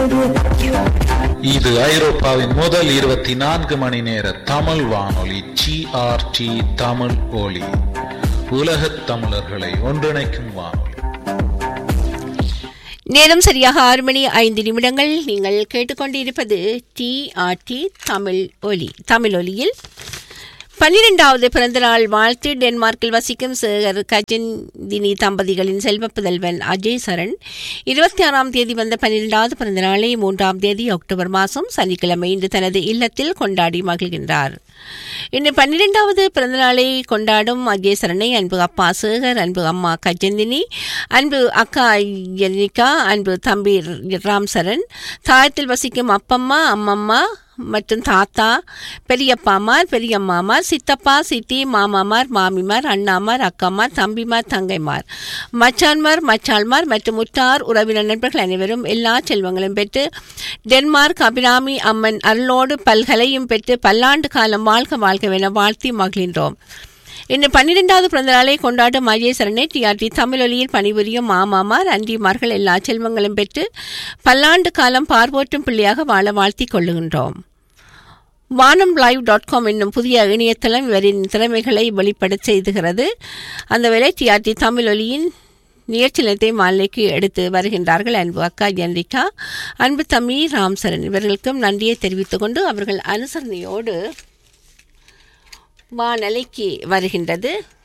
இது ஐரோப்பாவின் முதல் இருபத்தி நான்கு மணி நேர தமிழ் வானொலி ஜிஆர்டி தமிழ் ஒலி உலகத் தமிழர்களை ஒன்றிணைக்கும் வானொலி நேரம் சரியாக ஆறு மணி ஐந்து நிமிடங்கள் நீங்கள் கேட்டுக்கொண்டிருப்பது டிஆர்டி தமிழ் ஒலி தமிழ் ஒலியில் பன்னிரெண்டாவது பிறந்தநாள் வாழ்த்து டென்மார்க்கில் வசிக்கும் சேகர் கஜன்தினி தம்பதிகளின் செல்வ புதல்வன் அஜய் சரண் இருபத்தி ஆறாம் தேதி வந்த பன்னிரெண்டாவது பிறந்தநாளை மூன்றாம் தேதி அக்டோபர் மாதம் சனிக்கிழமை இன்று தனது இல்லத்தில் கொண்டாடி மகிழ்கின்றார் இன்று பன்னிரெண்டாவது பிறந்தநாளை கொண்டாடும் அஜய் சரணை அன்பு அப்பா சேகர் அன்பு அம்மா கஜந்தினி அன்பு அக்கா யனிகா அன்பு தம்பி ராம் சரண் தாயத்தில் வசிக்கும் அப்பம்மா அம்மம்மா மற்றும் தாத்தா பெரியப்பாமார் பெரியம்மாமார் சித்தப்பா சித்தி மாமாமார் மாமிமார் அண்ணாமார் அக்காமார் தம்பிமார் தங்கைமார் மச்சான்மார் மச்சாள்மார் மற்றும் உற்றார் உறவினர் நண்பர்கள் அனைவரும் எல்லா செல்வங்களும் பெற்று டென்மார்க் அபிராமி அம்மன் அருளோடு பல்கலையும் பெற்று பல்லாண்டு காலம் வாழ்க வாழ்கவென வாழ்த்தி மகிழ்கின்றோம் இன்று பன்னிரெண்டாவது பிறந்த நாளை கொண்டாடும் மகேஸ்வரனை டிஆர்டி தமிழொலியில் பணிபுரியும் மாமாமார் அன்றிமார்கள் எல்லா செல்வங்களும் பெற்று பல்லாண்டு காலம் பார்வோற்றும் பிள்ளையாக வாழ வாழ்த்திக் கொள்ளுகின்றோம் வானம் லைவ் டாட் காம் என்னும் புதிய இணையதளம் இவரின் திறமைகளை வெளிப்பட செய்துகிறது அந்த வேலை டிஆர்டி தமிழொலியின் நிகழ்ச்சி நிலத்தை மாலைக்கு எடுத்து வருகின்றார்கள் அன்பு அக்கா ஜென்ரிகா அன்பு தம்பி ராம்சரன் இவர்களுக்கும் நன்றியை தெரிவித்துக் கொண்டு அவர்கள் அனுசரணையோடு வானலைக்கு வருகின்றது